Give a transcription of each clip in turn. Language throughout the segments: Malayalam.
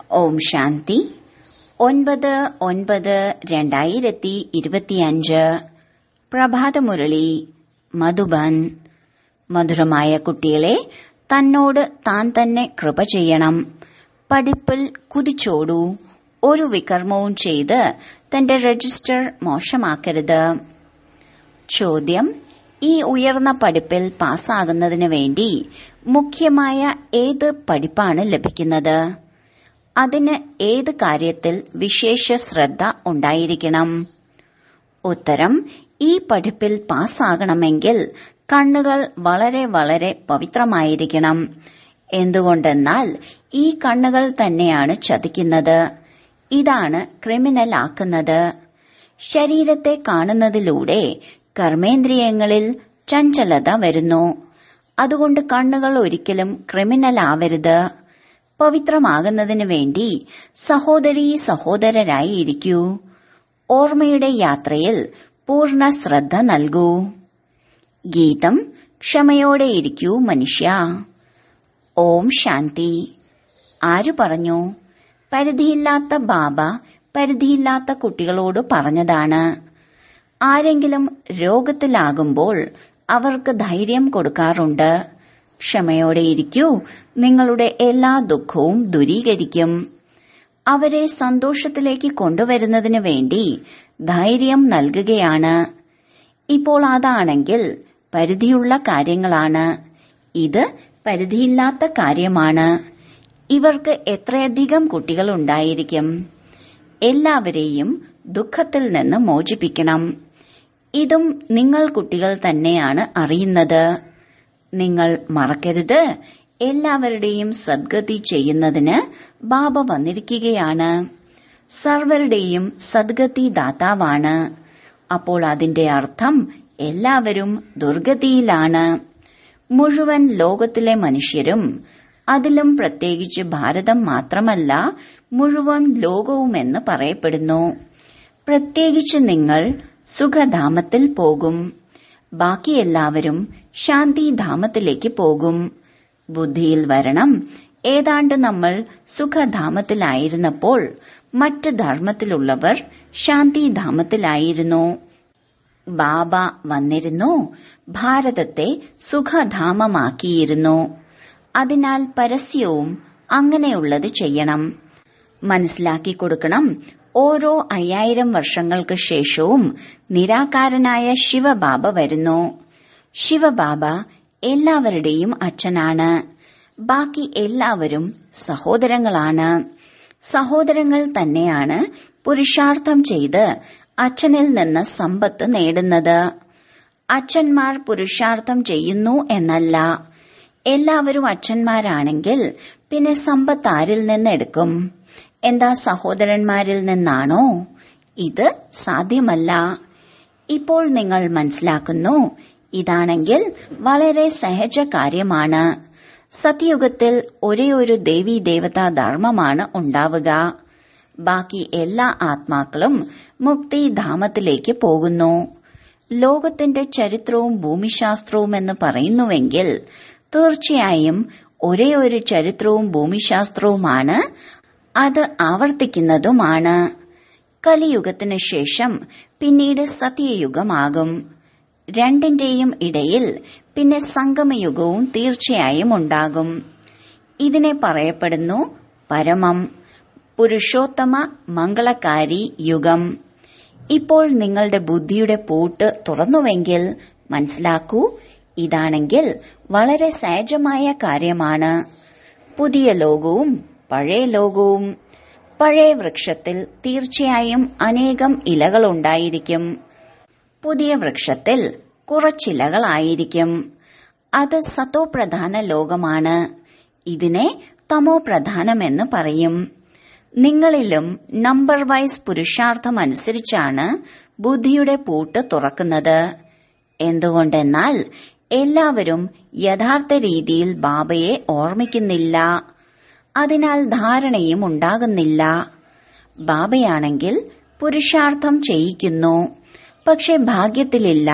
ഓം ശാന്തി ഒൻപത് ഒൻപത് രണ്ടായിരത്തി ഇരുപത്തിയഞ്ച് പ്രഭാതമുരളി മധുബൻ മധുരമായ കുട്ടികളെ തന്നോട് താൻ തന്നെ കൃപ ചെയ്യണം പഠിപ്പിൽ കുതിച്ചോടൂ ഒരു വികർമ്മവും ചെയ്ത് തന്റെ രജിസ്റ്റർ മോശമാക്കരുത് ചോദ്യം ഈ ഉയർന്ന പഠിപ്പിൽ പാസ്സാകുന്നതിന് വേണ്ടി മുഖ്യമായ ഏത് പഠിപ്പാണ് ലഭിക്കുന്നത് അതിന് ഏത് കാര്യത്തിൽ വിശേഷ ശ്രദ്ധ ഉണ്ടായിരിക്കണം ഉത്തരം ഈ പഠിപ്പിൽ പാസ്സാകണമെങ്കിൽ കണ്ണുകൾ വളരെ വളരെ പവിത്രമായിരിക്കണം എന്തുകൊണ്ടെന്നാൽ ഈ കണ്ണുകൾ തന്നെയാണ് ചതിക്കുന്നത് ഇതാണ് ക്രിമിനൽ ആക്കുന്നത് ശരീരത്തെ കാണുന്നതിലൂടെ കർമ്മേന്ദ്രിയങ്ങളിൽ ചഞ്ചലത വരുന്നു അതുകൊണ്ട് കണ്ണുകൾ ഒരിക്കലും ക്രിമിനൽ ആവരുത് പവിത്രമാകുന്നതിന് വേണ്ടി സഹോദരീ സഹോദരരായി ഇരിക്കൂ ഓർമ്മയുടെ യാത്രയിൽ പൂർണ്ണ ശ്രദ്ധ നൽകൂ ഗീതം ക്ഷമയോടെ ഇരിക്കൂ മനുഷ്യ ഓം ശാന്തി ആരു പറഞ്ഞു പരിധിയില്ലാത്ത ബാബ പരിധിയില്ലാത്ത കുട്ടികളോട് പറഞ്ഞതാണ് ആരെങ്കിലും രോഗത്തിലാകുമ്പോൾ അവർക്ക് ധൈര്യം കൊടുക്കാറുണ്ട് ക്ഷമയോടെ ഇരിക്കൂ നിങ്ങളുടെ എല്ലാ ദുഃഖവും ദൂരീകരിക്കും അവരെ സന്തോഷത്തിലേക്ക് കൊണ്ടുവരുന്നതിന് വേണ്ടി ധൈര്യം നൽകുകയാണ് ഇപ്പോൾ അതാണെങ്കിൽ പരിധിയുള്ള കാര്യങ്ങളാണ് ഇത് പരിധിയില്ലാത്ത കാര്യമാണ് ഇവർക്ക് എത്രയധികം കുട്ടികൾ ഉണ്ടായിരിക്കും എല്ലാവരെയും ദുഃഖത്തിൽ നിന്ന് മോചിപ്പിക്കണം ഇതും നിങ്ങൾ കുട്ടികൾ തന്നെയാണ് അറിയുന്നത് നിങ്ങൾ മറക്കരുത് എല്ലാവരുടെയും സദ്ഗതി ചെയ്യുന്നതിന് ബാബ വന്നിരിക്കുകയാണ് സർവരുടെയും സദ്ഗതി ദാതാവാണ് അപ്പോൾ അതിന്റെ അർത്ഥം എല്ലാവരും ദുർഗതിയിലാണ് മുഴുവൻ ലോകത്തിലെ മനുഷ്യരും അതിലും പ്രത്യേകിച്ച് ഭാരതം മാത്രമല്ല മുഴുവൻ ലോകവുമെന്ന് പറയപ്പെടുന്നു പ്രത്യേകിച്ച് നിങ്ങൾ സുഖധാമത്തിൽ പോകും ബാക്കി എല്ലാവരും ശാന്തിധാമത്തിലേക്ക് പോകും ബുദ്ധിയിൽ വരണം ഏതാണ്ട് നമ്മൾ സുഖധാമത്തിലായിരുന്നപ്പോൾ മറ്റ് ധർമ്മത്തിലുള്ളവർ ശാന്തിധാമത്തിലായിരുന്നു ബാബ വന്നിരുന്നു ഭാരതത്തെ സുഖധാമമാക്കിയിരുന്നു അതിനാൽ പരസ്യവും അങ്ങനെയുള്ളത് ചെയ്യണം മനസ്സിലാക്കി കൊടുക്കണം ഓരോ അയ്യായിരം വർഷങ്ങൾക്ക് ശേഷവും നിരാകാരനായ ശിവബാബ വരുന്നു ശിവബാബ എല്ലാവരുടെയും അച്ഛനാണ് ബാക്കി എല്ലാവരും സഹോദരങ്ങളാണ് സഹോദരങ്ങൾ തന്നെയാണ് പുരുഷാർത്ഥം ചെയ്ത് അച്ഛനിൽ നിന്ന് സമ്പത്ത് നേടുന്നത് അച്ഛന്മാർ പുരുഷാർത്ഥം ചെയ്യുന്നു എന്നല്ല എല്ലാവരും അച്ഛന്മാരാണെങ്കിൽ പിന്നെ സമ്പത്ത് ആരിൽ നിന്നെടുക്കും എന്താ സഹോദരന്മാരിൽ നിന്നാണോ ഇത് സാധ്യമല്ല ഇപ്പോൾ നിങ്ങൾ മനസ്സിലാക്കുന്നു ഇതാണെങ്കിൽ വളരെ സഹജ കാര്യമാണ് സത്യയുഗത്തിൽ ഒരേ ഒരു ദേവീ ദേവതാ ധർമ്മമാണ് ഉണ്ടാവുക ബാക്കി എല്ലാ ആത്മാക്കളും മുക്തിധാമത്തിലേക്ക് പോകുന്നു ലോകത്തിന്റെ ചരിത്രവും ഭൂമിശാസ്ത്രവും എന്ന് പറയുന്നുവെങ്കിൽ തീർച്ചയായും ഒരേ ഒരു ചരിത്രവും ഭൂമിശാസ്ത്രവുമാണ് അത് ആവർത്തിക്കുന്നതുമാണ് കലിയുഗത്തിനു ശേഷം പിന്നീട് സത്യയുഗമാകും രണ്ടിന്റെയും ഇടയിൽ പിന്നെ സംഗമയുഗവും തീർച്ചയായും ഉണ്ടാകും ഇതിനെ പറയപ്പെടുന്നു പരമം പുരുഷോത്തമ മംഗളകാരി യുഗം ഇപ്പോൾ നിങ്ങളുടെ ബുദ്ധിയുടെ പൂട്ട് തുറന്നുവെങ്കിൽ മനസ്സിലാക്കൂ ഇതാണെങ്കിൽ വളരെ സഹജമായ കാര്യമാണ് പുതിയ ലോകവും പഴയ ലോകവും പഴയ വൃക്ഷത്തിൽ തീർച്ചയായും അനേകം ഇലകളുണ്ടായിരിക്കും പുതിയ വൃക്ഷത്തിൽ കുറച്ചിലകളായിരിക്കും അത് സതോപ്രധാന ലോകമാണ് ഇതിനെ തമോ പ്രധാനമെന്ന് പറയും നിങ്ങളിലും നമ്പർ വൈസ് പുരുഷാർത്ഥം അനുസരിച്ചാണ് ബുദ്ധിയുടെ പൂട്ട് തുറക്കുന്നത് എന്തുകൊണ്ടെന്നാൽ എല്ലാവരും യഥാർത്ഥ രീതിയിൽ ബാബയെ ഓർമ്മിക്കുന്നില്ല അതിനാൽ ധാരണയും ഉണ്ടാകുന്നില്ല ബാബയാണെങ്കിൽ പുരുഷാർത്ഥം ചെയ്യിക്കുന്നു പക്ഷെ ഭാഗ്യത്തിലില്ല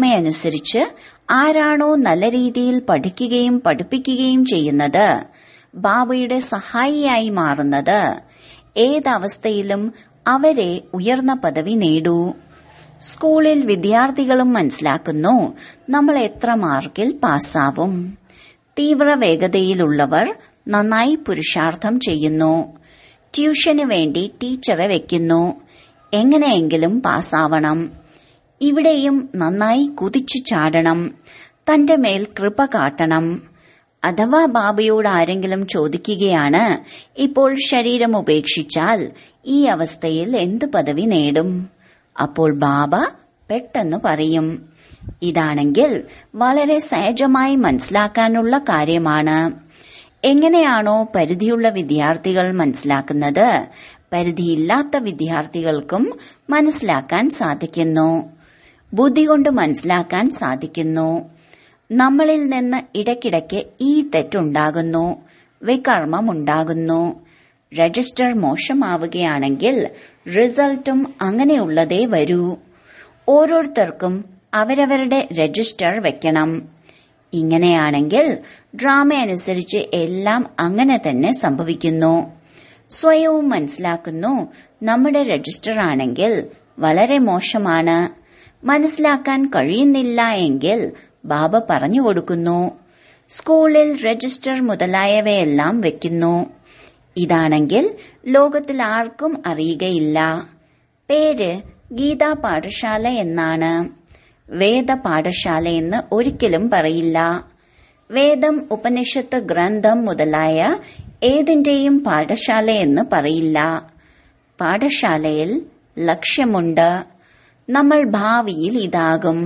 ഡ്രാമയനുസരിച്ച് ആരാണോ നല്ല രീതിയിൽ പഠിക്കുകയും പഠിപ്പിക്കുകയും ചെയ്യുന്നത് ബാബയുടെ സഹായിയായി മാറുന്നത് ഏതവസ്ഥയിലും അവരെ ഉയർന്ന പദവി നേടൂ സ്കൂളിൽ വിദ്യാർത്ഥികളും മനസ്സിലാക്കുന്നു നമ്മൾ എത്ര മാർക്കിൽ പാസ്സാവും തീവ്ര വേഗതയിലുള്ളവർ നന്നായി പുരുഷാർത്ഥം ചെയ്യുന്നു ട്യൂഷന് വേണ്ടി ടീച്ചറെ വെക്കുന്നു എങ്ങനെയെങ്കിലും പാസ്സാവണം ഇവിടെയും നന്നായി കുതിച്ചു ചാടണം തന്റെ മേൽ കൃപ കാട്ടണം അഥവാ ബാബയോട് ആരെങ്കിലും ചോദിക്കുകയാണ് ഇപ്പോൾ ശരീരം ഉപേക്ഷിച്ചാൽ ഈ അവസ്ഥയിൽ എന്ത് പദവി നേടും അപ്പോൾ ബാബ പെട്ടെന്ന് പറയും ഇതാണെങ്കിൽ വളരെ സഹജമായി മനസ്സിലാക്കാനുള്ള കാര്യമാണ് എങ്ങനെയാണോ പരിധിയുള്ള വിദ്യാർത്ഥികൾ മനസ്സിലാക്കുന്നത് പരിധിയില്ലാത്ത വിദ്യാർത്ഥികൾക്കും മനസ്സിലാക്കാൻ സാധിക്കുന്നു ബുദ്ധി കൊണ്ട് മനസ്സിലാക്കാൻ സാധിക്കുന്നു നമ്മളിൽ നിന്ന് ഇടയ്ക്കിടയ്ക്ക് ഈ തെറ്റുണ്ടാകുന്നു വികർമ്മമുണ്ടാകുന്നു രജിസ്റ്റർ മോശമാവുകയാണെങ്കിൽ റിസൾട്ടും അങ്ങനെയുള്ളതേ വരൂ ഓരോരുത്തർക്കും അവരവരുടെ രജിസ്റ്റർ വെക്കണം ഇങ്ങനെയാണെങ്കിൽ ഡ്രാമ അനുസരിച്ച് എല്ലാം അങ്ങനെ തന്നെ സംഭവിക്കുന്നു സ്വയവും മനസ്സിലാക്കുന്നു നമ്മുടെ രജിസ്റ്റർ ആണെങ്കിൽ വളരെ മോശമാണ് മനസ്സിലാക്കാൻ കഴിയുന്നില്ല എങ്കിൽ ബാബ പറഞ്ഞു കൊടുക്കുന്നു സ്കൂളിൽ രജിസ്റ്റർ മുതലായവയെല്ലാം വെക്കുന്നു ഇതാണെങ്കിൽ ലോകത്തിൽ ആർക്കും അറിയുകയില്ല പേര് ഗീതാ പാഠശാല എന്നാണ് വേദ പാഠശാല എന്ന് ഒരിക്കലും പറയില്ല വേദം ഉപനിഷത്ത് ഗ്രന്ഥം മുതലായ ഏതിന്റെയും പാഠശാല എന്ന് പറയില്ല പാഠശാലയിൽ ലക്ഷ്യമുണ്ട് നമ്മൾ ഭാവിയിൽ ഇതാകും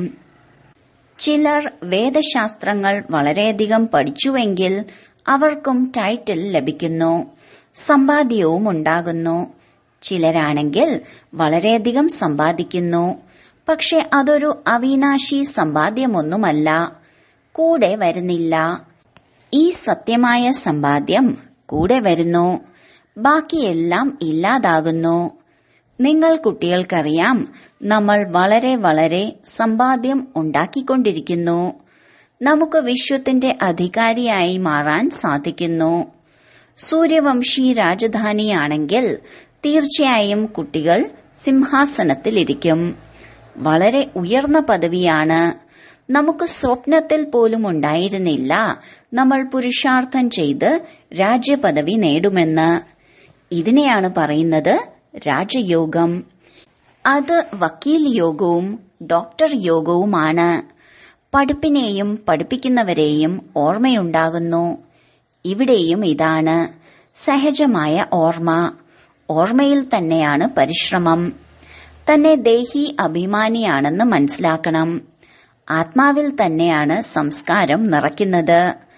ചിലർ വേദശാസ്ത്രങ്ങൾ വളരെയധികം പഠിച്ചുവെങ്കിൽ അവർക്കും ടൈറ്റിൽ ലഭിക്കുന്നു സമ്പാദ്യവും ഉണ്ടാകുന്നു ചിലരാണെങ്കിൽ വളരെയധികം സമ്പാദിക്കുന്നു പക്ഷെ അതൊരു അവിനാശി സമ്പാദ്യമൊന്നുമല്ല കൂടെ വരുന്നില്ല ഈ സത്യമായ സമ്പാദ്യം കൂടെ വരുന്നു ബാക്കിയെല്ലാം ഇല്ലാതാകുന്നു നിങ്ങൾ കുട്ടികൾക്കറിയാം നമ്മൾ വളരെ വളരെ സമ്പാദ്യം ഉണ്ടാക്കിക്കൊണ്ടിരിക്കുന്നു നമുക്ക് വിശ്വത്തിന്റെ അധികാരിയായി മാറാൻ സാധിക്കുന്നു സൂര്യവംശി രാജധാനിയാണെങ്കിൽ തീർച്ചയായും കുട്ടികൾ സിംഹാസനത്തിലിരിക്കും വളരെ ഉയർന്ന പദവിയാണ് നമുക്ക് സ്വപ്നത്തിൽ പോലും ഉണ്ടായിരുന്നില്ല നമ്മൾ പുരുഷാർത്ഥം ചെയ്ത് രാജ്യപദവി നേടുമെന്ന് ഇതിനെയാണ് പറയുന്നത് രാജയോഗം അത് വക്കീൽ യോഗവും ഡോക്ടർ യോഗവുമാണ് പഠിപ്പിനെയും പഠിപ്പിക്കുന്നവരെയും ഓർമ്മയുണ്ടാകുന്നു ഇവിടെയും ഇതാണ് സഹജമായ ഓർമ്മ ഓർമ്മയിൽ തന്നെയാണ് പരിശ്രമം തന്നെ ദേഹി അഭിമാനിയാണെന്ന് മനസ്സിലാക്കണം ആത്മാവിൽ തന്നെയാണ് സംസ്കാരം നിറയ്ക്കുന്നത്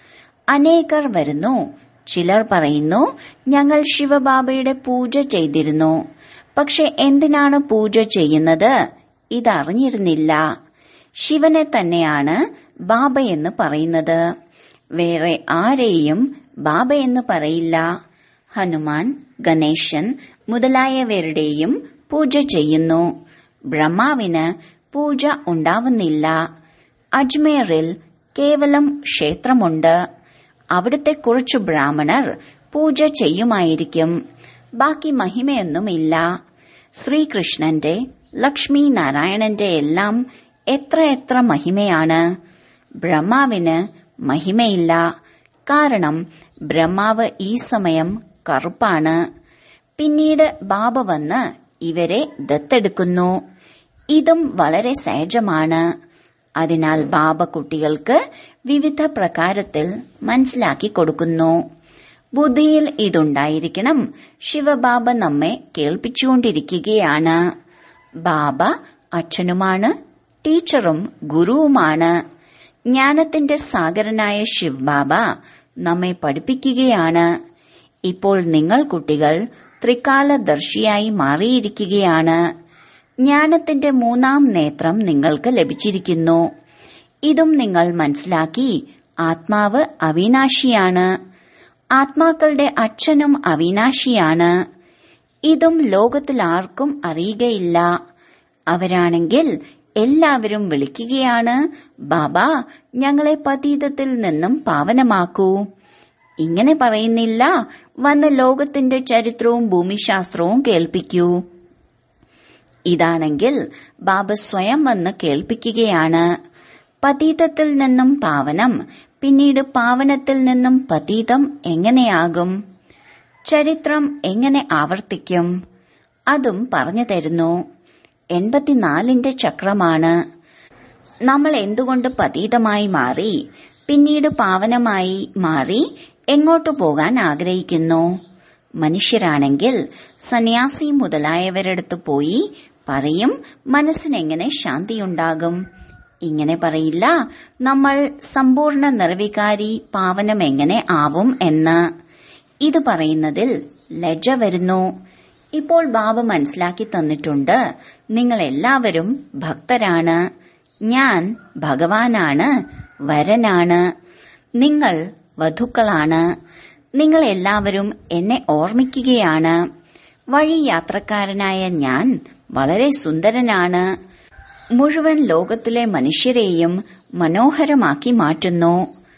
അനേകർ വരുന്നു ചിലർ പറയുന്നു ഞങ്ങൾ ശിവബാബയുടെ പൂജ ചെയ്തിരുന്നു പക്ഷെ എന്തിനാണ് പൂജ ചെയ്യുന്നത് ഇതറിഞ്ഞിരുന്നില്ല ശിവനെ തന്നെയാണ് ബാബ എന്ന് പറയുന്നത് വേറെ ആരെയും ബാബ എന്ന് പറയില്ല ഹനുമാൻ ഗണേശൻ മുതലായവരുടെയും പൂജ ചെയ്യുന്നു ബ്രഹ്മാവിന് പൂജ ഉണ്ടാവുന്നില്ല അജ്മീറിൽ കേവലം ക്ഷേത്രമുണ്ട് അവിടുത്തെ കുറച്ചു ബ്രാഹ്മണർ പൂജ ചെയ്യുമായിരിക്കും ബാക്കി മഹിമയൊന്നുമില്ല ശ്രീകൃഷ്ണന്റെ ലക്ഷ്മി നാരായണന്റെ എല്ലാം എത്ര എത്ര മഹിമയാണ് ബ്രഹ്മാവിന് മഹിമയില്ല കാരണം ബ്രഹ്മാവ് ഈ സമയം കറുപ്പാണ് പിന്നീട് ബാബ വന്ന് ഇവരെ ദത്തെടുക്കുന്നു ഇതും വളരെ സഹജമാണ് അതിനാൽ ബാബ കുട്ടികൾക്ക് വിവിധ പ്രകാരത്തിൽ മനസ്സിലാക്കി കൊടുക്കുന്നു ബുദ്ധിയിൽ ഇതുണ്ടായിരിക്കണം ശിവബാബ നമ്മെ കേൾപ്പിച്ചുകൊണ്ടിരിക്കുകയാണ് ബാബ അച്ഛനുമാണ് ടീച്ചറും ഗുരുവുമാണ് ജ്ഞാനത്തിന്റെ സാഗരനായ ശിവ് ബാബ നമ്മെ പഠിപ്പിക്കുകയാണ് ഇപ്പോൾ നിങ്ങൾ കുട്ടികൾ ത്രികാലദർശിയായി മാറിയിരിക്കുകയാണ് ജ്ഞാനത്തിന്റെ മൂന്നാം നേത്രം നിങ്ങൾക്ക് ലഭിച്ചിരിക്കുന്നു ഇതും നിങ്ങൾ മനസ്സിലാക്കി ആത്മാവ് അവിനാശിയാണ് ആത്മാക്കളുടെ അച്ഛനും അവിനാശിയാണ് ഇതും ലോകത്തിൽ ആർക്കും അറിയുകയില്ല അവരാണെങ്കിൽ എല്ലാവരും വിളിക്കുകയാണ് ബാബ ഞങ്ങളെ പതീതത്തിൽ നിന്നും പാവനമാക്കൂ ഇങ്ങനെ പറയുന്നില്ല വന്ന് ലോകത്തിന്റെ ചരിത്രവും ഭൂമിശാസ്ത്രവും കേൾപ്പിക്കൂ ഇതാണെങ്കിൽ ബാബ സ്വയം വന്ന് കേൾപ്പിക്കുകയാണ് പതീതത്തിൽ നിന്നും പാവനം പിന്നീട് പാവനത്തിൽ നിന്നും പതീതം എങ്ങനെയാകും ചരിത്രം എങ്ങനെ ആവർത്തിക്കും അതും പറഞ്ഞു തരുന്നു എൺപത്തിനാലിന്റെ ചക്രമാണ് നമ്മൾ എന്തുകൊണ്ട് പതീതമായി മാറി പിന്നീട് പാവനമായി മാറി എങ്ങോട്ടു പോകാൻ ആഗ്രഹിക്കുന്നു മനുഷ്യരാണെങ്കിൽ സന്യാസി മുതലായവരടുത്ത് പോയി പറയും മനസ്സിനെങ്ങനെ ശാന്തിയുണ്ടാകും ഇങ്ങനെ പറയില്ല നമ്മൾ സമ്പൂർണ്ണ നിർവികാരി പാവനം എങ്ങനെ ആവും എന്ന് ഇത് പറയുന്നതിൽ ലജ്ജ വരുന്നു ഇപ്പോൾ ബാബ മനസ്സിലാക്കി തന്നിട്ടുണ്ട് നിങ്ങൾ എല്ലാവരും ഭക്തരാണ് ഞാൻ ഭഗവാനാണ് വരനാണ് നിങ്ങൾ വധുക്കളാണ് നിങ്ങൾ എല്ലാവരും എന്നെ ഓർമ്മിക്കുകയാണ് വഴി യാത്രക്കാരനായ ഞാൻ വളരെ സുന്ദരനാണ് മുഴുവൻ ലോകത്തിലെ മനുഷ്യരെയും മനോഹരമാക്കി മാറ്റുന്നു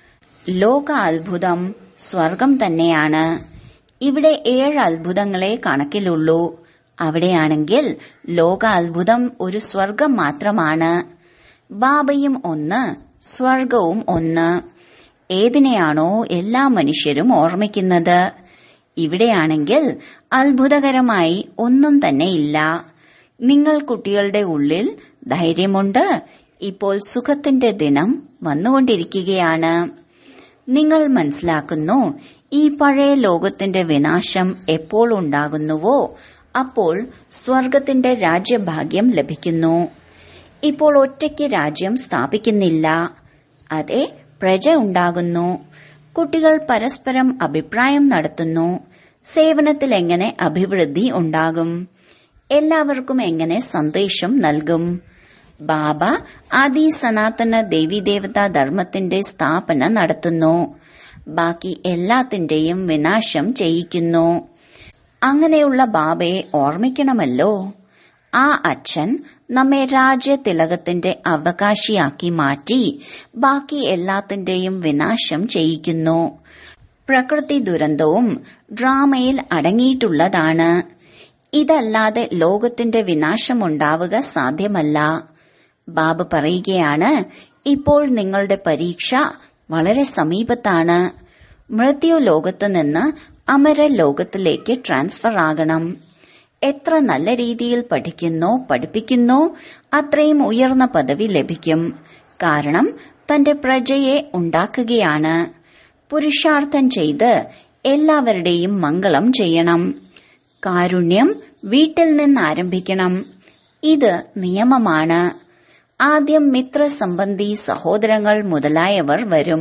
ലോക അത്ഭുതം സ്വർഗം തന്നെയാണ് ഇവിടെ ഏഴ് അത്ഭുതങ്ങളെ കണക്കിലുള്ളൂ അവിടെയാണെങ്കിൽ ലോക അത്ഭുതം ഒരു സ്വർഗം മാത്രമാണ് ബാബയും ഒന്ന് സ്വർഗവും ഒന്ന് ഏതിനെയാണോ എല്ലാ മനുഷ്യരും ഓർമ്മിക്കുന്നത് ഇവിടെയാണെങ്കിൽ അത്ഭുതകരമായി ഒന്നും തന്നെ ഇല്ല നിങ്ങൾ കുട്ടികളുടെ ഉള്ളിൽ ധൈര്യമുണ്ട് ഇപ്പോൾ സുഖത്തിന്റെ ദിനം വന്നുകൊണ്ടിരിക്കുകയാണ് നിങ്ങൾ മനസ്സിലാക്കുന്നു ഈ പഴയ ലോകത്തിന്റെ വിനാശം എപ്പോൾ ഉണ്ടാകുന്നുവോ അപ്പോൾ സ്വർഗത്തിന്റെ രാജ്യഭാഗ്യം ലഭിക്കുന്നു ഇപ്പോൾ ഒറ്റയ്ക്ക് രാജ്യം സ്ഥാപിക്കുന്നില്ല അതെ പ്രജ ഉണ്ടാകുന്നു കുട്ടികൾ പരസ്പരം അഭിപ്രായം നടത്തുന്നു സേവനത്തിൽ എങ്ങനെ അഭിവൃദ്ധി ഉണ്ടാകും എല്ലാവർക്കും എങ്ങനെ സന്ദേശം നൽകും ബാബ ആദി സനാതന ദേവീദേവതാ ധർമ്മത്തിന്റെ സ്ഥാപന നടത്തുന്നു ബാക്കി എല്ലാത്തിന്റെയും വിനാശം ചെയ്യിക്കുന്നു അങ്ങനെയുള്ള ബാബയെ ഓർമ്മിക്കണമല്ലോ ആ അച്ഛൻ നമ്മെ രാജ്യതിലകത്തിന്റെ അവകാശിയാക്കി മാറ്റി ബാക്കി എല്ലാത്തിന്റെയും വിനാശം ചെയ്യിക്കുന്നു പ്രകൃതി ദുരന്തവും ഡ്രാമയിൽ അടങ്ങിയിട്ടുള്ളതാണ് ഇതല്ലാതെ ലോകത്തിന്റെ വിനാശമുണ്ടാവുക സാധ്യമല്ല ബാബ പറയുകയാണ് ഇപ്പോൾ നിങ്ങളുടെ പരീക്ഷ വളരെ സമീപത്താണ് മൃത്യു ലോകത്ത് നിന്ന് അമര ലോകത്തിലേക്ക് ട്രാൻസ്ഫർ ആകണം എത്ര നല്ല രീതിയിൽ പഠിക്കുന്നോ പഠിപ്പിക്കുന്നോ അത്രയും ഉയർന്ന പദവി ലഭിക്കും കാരണം തന്റെ പ്രജയെ ഉണ്ടാക്കുകയാണ് പുരുഷാർത്ഥം ചെയ്ത് എല്ലാവരുടെയും മംഗളം ചെയ്യണം കാരുണ്യം വീട്ടിൽ നിന്ന് ആരംഭിക്കണം ഇത് നിയമമാണ് ആദ്യം മിത്രസംബന്ധി സഹോദരങ്ങൾ മുതലായവർ വരും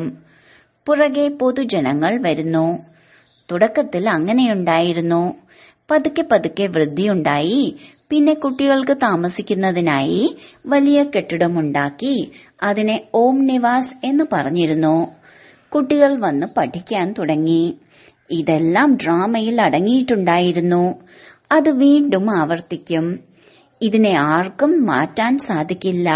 പുറകെ പൊതുജനങ്ങൾ വരുന്നു തുടക്കത്തിൽ അങ്ങനെയുണ്ടായിരുന്നു പതുക്കെ പതുക്കെ വൃദ്ധിയുണ്ടായി പിന്നെ കുട്ടികൾക്ക് താമസിക്കുന്നതിനായി വലിയ കെട്ടിടമുണ്ടാക്കി അതിനെ ഓം നിവാസ് എന്ന് പറഞ്ഞിരുന്നു കുട്ടികൾ വന്ന് പഠിക്കാൻ തുടങ്ങി ഇതെല്ലാം ഡ്രാമയിൽ അടങ്ങിയിട്ടുണ്ടായിരുന്നു അത് വീണ്ടും ആവർത്തിക്കും ഇതിനെ ആർക്കും മാറ്റാൻ സാധിക്കില്ല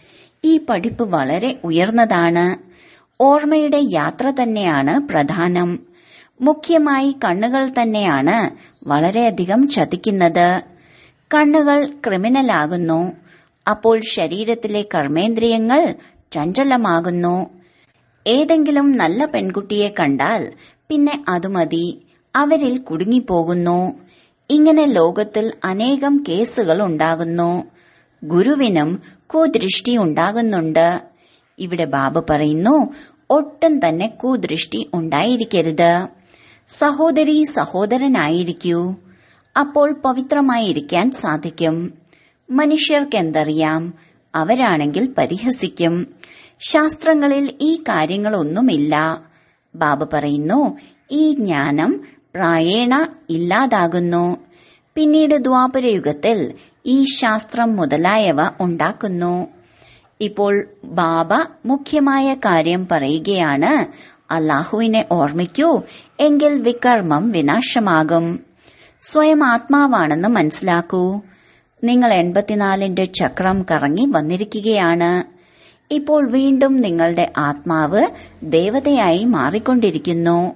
ഈ പഠിപ്പ് വളരെ ഉയർന്നതാണ് ഓർമ്മയുടെ യാത്ര തന്നെയാണ് പ്രധാനം മുഖ്യമായി കണ്ണുകൾ തന്നെയാണ് വളരെയധികം ചതിക്കുന്നത് കണ്ണുകൾ ക്രിമിനലാകുന്നു അപ്പോൾ ശരീരത്തിലെ കർമ്മേന്ദ്രിയങ്ങൾ ചഞ്ചലമാകുന്നു ഏതെങ്കിലും നല്ല പെൺകുട്ടിയെ കണ്ടാൽ പിന്നെ അത് മതി അവരിൽ കുടുങ്ങിപ്പോകുന്നു ഇങ്ങനെ ലോകത്തിൽ അനേകം കേസുകൾ ഉണ്ടാകുന്നു ഗുരുവിനും കുദൃഷ്ടി ഉണ്ടാകുന്നുണ്ട് ഇവിടെ ബാബ പറയുന്നു ഒട്ടും തന്നെ കുദൃഷ്ടി ഉണ്ടായിരിക്കരുത് സഹോദരി സഹോദരനായിരിക്കൂ അപ്പോൾ പവിത്രമായിരിക്കാൻ സാധിക്കും മനുഷ്യർക്ക് എന്തറിയാം അവരാണെങ്കിൽ പരിഹസിക്കും ശാസ്ത്രങ്ങളിൽ ഈ കാര്യങ്ങളൊന്നുമില്ല ബാബ പറയുന്നു ഈ ജ്ഞാനം പ്രായേണ ഇല്ലാതാകുന്നു പിന്നീട് ദ്വാപരയുഗത്തിൽ ഈ ശാസ്ത്രം മുതലായവ ഉണ്ടാക്കുന്നു ഇപ്പോൾ ബാബ മുഖ്യമായ കാര്യം പറയുകയാണ് അള്ളാഹുവിനെ ഓർമ്മിക്കൂ എങ്കിൽ വികർമ്മം വിനാശമാകും സ്വയം ആത്മാവാണെന്ന് മനസ്സിലാക്കൂ നിങ്ങൾ എൺപത്തിനാലിന്റെ ചക്രം കറങ്ങി വന്നിരിക്കുകയാണ് ഇപ്പോൾ വീണ്ടും നിങ്ങളുടെ ആത്മാവ് ദേവതയായി മാറിക്കൊണ്ടിരിക്കുന്നു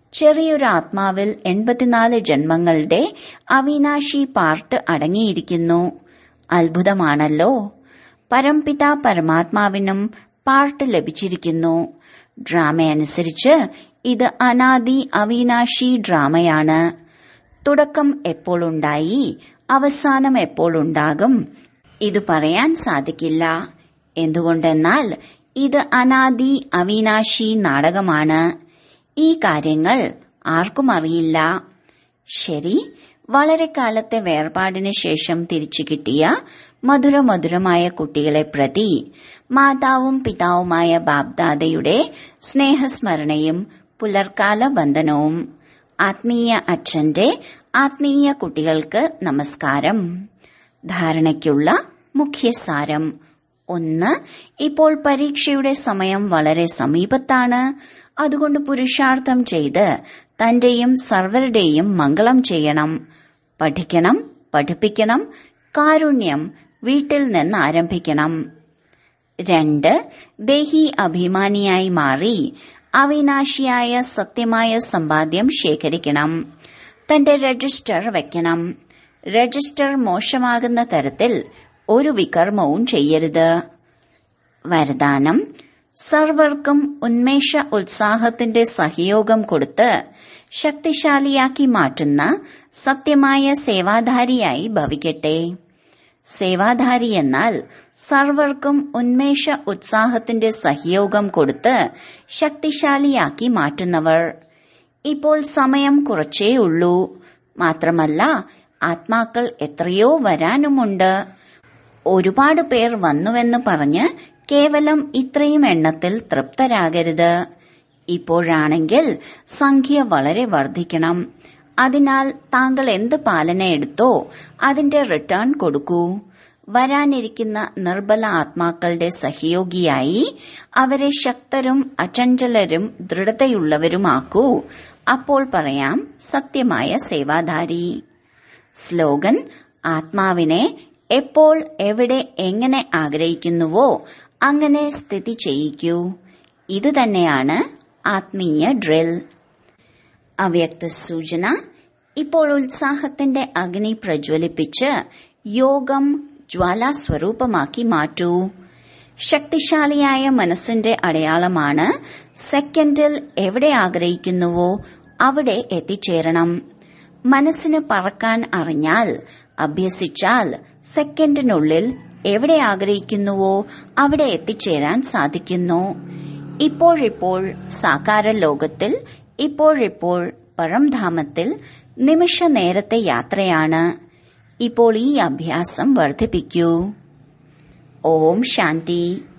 ചെറിയൊരു ആത്മാവിൽ എൺപത്തിനാല് ജന്മങ്ങളുടെ അവിനാശി പാർട്ട് അടങ്ങിയിരിക്കുന്നു അത്ഭുതമാണല്ലോ പരംപിത പരമാത്മാവിനും പാർട്ട് ലഭിച്ചിരിക്കുന്നു ഡ്രാമയനുസരിച്ച് ഇത് അനാദി അവിനാശി ഡ്രാമയാണ് തുടക്കം എപ്പോൾ ഉണ്ടായി അവസാനം എപ്പോൾ ഉണ്ടാകും ഇത് പറയാൻ സാധിക്കില്ല എന്തുകൊണ്ടെന്നാൽ ഇത് അനാദി അവിനാശി നാടകമാണ് ഈ കാര്യങ്ങൾ ആർക്കും അറിയില്ല ശരി വളരെ കാലത്തെ വേർപാടിന് ശേഷം തിരിച്ചു കിട്ടിയ മധുരമധുരമായ കുട്ടികളെ പ്രതി മാതാവും പിതാവുമായ ബാബ്ദാദയുടെ സ്നേഹസ്മരണയും പുലർക്കാല ബന്ധനവും ആത്മീയ അച്ഛന്റെ ആത്മീയ കുട്ടികൾക്ക് നമസ്കാരം ധാരണയ്ക്കുള്ള മുഖ്യസാരം ഒന്ന് ഇപ്പോൾ പരീക്ഷയുടെ സമയം വളരെ സമീപത്താണ് അതുകൊണ്ട് പുരുഷാർത്ഥം ചെയ്ത് തന്റെയും സർവരുടെയും മംഗളം ചെയ്യണം പഠിക്കണം പഠിപ്പിക്കണം കാരുണ്യം വീട്ടിൽ നിന്ന് ആരംഭിക്കണം രണ്ട് ദേഹി അഭിമാനിയായി മാറി അവിനാശിയായ സത്യമായ സമ്പാദ്യം ശേഖരിക്കണം തന്റെ രജിസ്റ്റർ വെക്കണം രജിസ്റ്റർ മോശമാകുന്ന തരത്തിൽ ഒരു വികർമ്മവും ചെയ്യരുത് വരദാനം സർവർക്കും ഉന്മേഷ ഉത്സാഹത്തിന്റെ സഹയോഗം കൊടുത്ത് ശക്തിശാലിയാക്കി മാറ്റുന്ന സത്യമായ സേവാധാരിയായി ഭവിക്കട്ടെ സേവാധാരി എന്നാൽ സർവർക്കും ഉന്മേഷ ഉത്സാഹത്തിന്റെ സഹയോഗം കൊടുത്ത് ശക്തിശാലിയാക്കി മാറ്റുന്നവർ ഇപ്പോൾ സമയം കുറച്ചേ ഉള്ളൂ മാത്രമല്ല ആത്മാക്കൾ എത്രയോ വരാനുമുണ്ട് ഒരുപാട് പേർ വന്നുവെന്ന് പറഞ്ഞ് കേവലം ഇത്രയും എണ്ണത്തിൽ തൃപ്തരാകരുത് ഇപ്പോഴാണെങ്കിൽ സംഖ്യ വളരെ വർദ്ധിക്കണം അതിനാൽ താങ്കൾ എന്ത് പാലന എടുത്തോ അതിന്റെ റിട്ടേൺ കൊടുക്കൂ വരാനിരിക്കുന്ന നിർബല ആത്മാക്കളുടെ സഹയോഗിയായി അവരെ ശക്തരും അചഞ്ചലരും ദൃഢതയുള്ളവരുമാക്കൂ അപ്പോൾ പറയാം സത്യമായ സേവാധാരി സ്ലോഗൻ ആത്മാവിനെ എപ്പോൾ എവിടെ എങ്ങനെ ആഗ്രഹിക്കുന്നുവോ അങ്ങനെ സ്ഥിതി ചെയ്യിക്കൂ ഇത് തന്നെയാണ് ആത്മീയ ഡ്രിൽ അവ്യക്ത സൂചന ഇപ്പോൾ ഉത്സാഹത്തിന്റെ അഗ്നി പ്രജ്വലിപ്പിച്ച് യോഗം ജ്വാലാസ്വരൂപമാക്കി മാറ്റൂ ശക്തിശാലിയായ മനസ്സിന്റെ അടയാളമാണ് സെക്കൻഡിൽ എവിടെ ആഗ്രഹിക്കുന്നുവോ അവിടെ എത്തിച്ചേരണം മനസ്സിന് പറക്കാൻ അറിഞ്ഞാൽ അഭ്യസിച്ചാൽ സെക്കൻഡിനുള്ളിൽ എവിടെ ആഗ്രഹിക്കുന്നുവോ അവിടെ എത്തിച്ചേരാൻ സാധിക്കുന്നു ഇപ്പോഴിപ്പോൾ സാകാര ലോകത്തിൽ ഇപ്പോഴിപ്പോൾ പഴംധാമത്തിൽ നിമിഷ നേരത്തെ യാത്രയാണ് ഇപ്പോൾ ഈ അഭ്യാസം വർദ്ധിപ്പിക്കൂ ഓം ശാന്തി